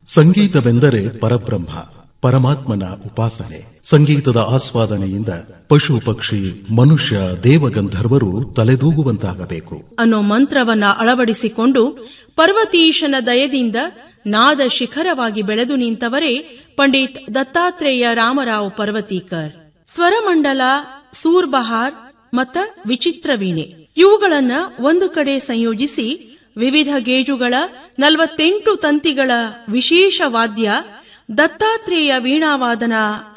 ಸಂಗೀತವೆಂದರೆ ಪರಬ್ರಹ್ಮ ಪರಮಾತ್ಮನ ಉಪಾಸನೆ ಸಂಗೀತದ ಆಸ್ವಾದನೆಯಿಂದ ಪಶು ಪಕ್ಷಿ ಮನುಷ್ಯ ದೇವಗಂಧರ್ವರು ತಲೆದೂಗುವಂತಾಗಬೇಕು ಅನ್ನೋ ಮಂತ್ರವನ್ನ ಅಳವಡಿಸಿಕೊಂಡು ಪರ್ವತೀಶನ ದಯದಿಂದ ನಾದ ಶಿಖರವಾಗಿ ಬೆಳೆದು ನಿಂತವರೇ ಪಂಡಿತ್ ದತ್ತಾತ್ರೇಯ ರಾಮರಾವ್ ಪರ್ವತೀಕರ್ ಸ್ವರಮಂಡಲ ಸೂರ್ಬಹಾರ್ ಮತ್ತ ವಿಚಿತ್ರ ವೀಣೆ ಇವುಗಳನ್ನ ಒಂದು ಕಡೆ ಸಂಯೋಜಿಸಿ ವಿವಿಧ ಗೇಜುಗಳ ನಲವತ್ತೆಂಟು ತಂತಿಗಳ ವಿಶೇಷ ವಾದ್ಯ ದತ್ತಾತ್ರೇಯ ವೀಣಾವಾದನ